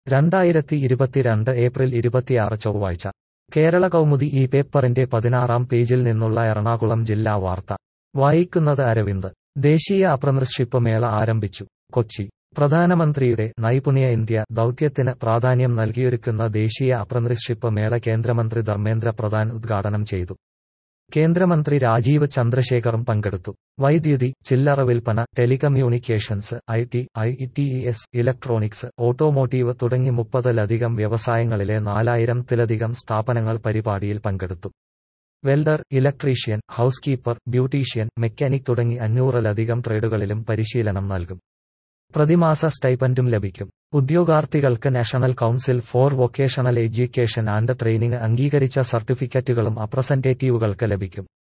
രണ്ടായിരത്തി ഇരുപത്തിരണ്ട് ഏപ്രിൽ ഇരുപത്തിയാറ് ചൊവ്വാഴ്ച കേരള കൗമുദി ഈ പേപ്പറിന്റെ പതിനാറാം പേജിൽ നിന്നുള്ള എറണാകുളം ജില്ലാ വാർത്ത വായിക്കുന്നത് അരവിന്ദ് ദേശീയ അപ്രന്റീസ്ഷിപ്പ് മേള ആരംഭിച്ചു കൊച്ചി പ്രധാനമന്ത്രിയുടെ നൈപുണ്യ ഇന്ത്യ ദൗത്യത്തിന് പ്രാധാന്യം നൽകിയൊരുക്കുന്ന ദേശീയ അപ്രന്റീസ്ഷിപ്പ് മേള കേന്ദ്രമന്ത്രി ധർമ്മേന്ദ്ര പ്രധാൻ ഉദ്ഘാടനം ചെയ്തു കേന്ദ്രമന്ത്രി രാജീവ് ചന്ദ്രശേഖറും പങ്കെടുത്തു വൈദ്യുതി ചില്ലറ വിൽപ്പന telecommunications I T I T S electronics automotive തുടങ്ങി മുപ്പതിലധികം വ്യവസായങ്ങളിലെ നാലായിരത്തിലധികം സ്ഥാപനങ്ങൾ പരിപാടിയിൽ പങ്കെടുത്തു welder electrician housekeeper beautician mechanic തുടങ്ങി അഞ്ഞൂറിലധികം ട്രേഡുകളിലും പരിശീലനം നൽകും പ്രതിമാസ സ്റ്റൈപ്പൻഡും ലഭിക്കും ഉദ്യോഗാർത്ഥികൾക്ക് national council for vocational education and training അംഗീകരിച്ച സർട്ടിഫിക്കറ്റുകളും അപ്രസന്റേറ്റീവുകൾക്ക് ലഭിക്കും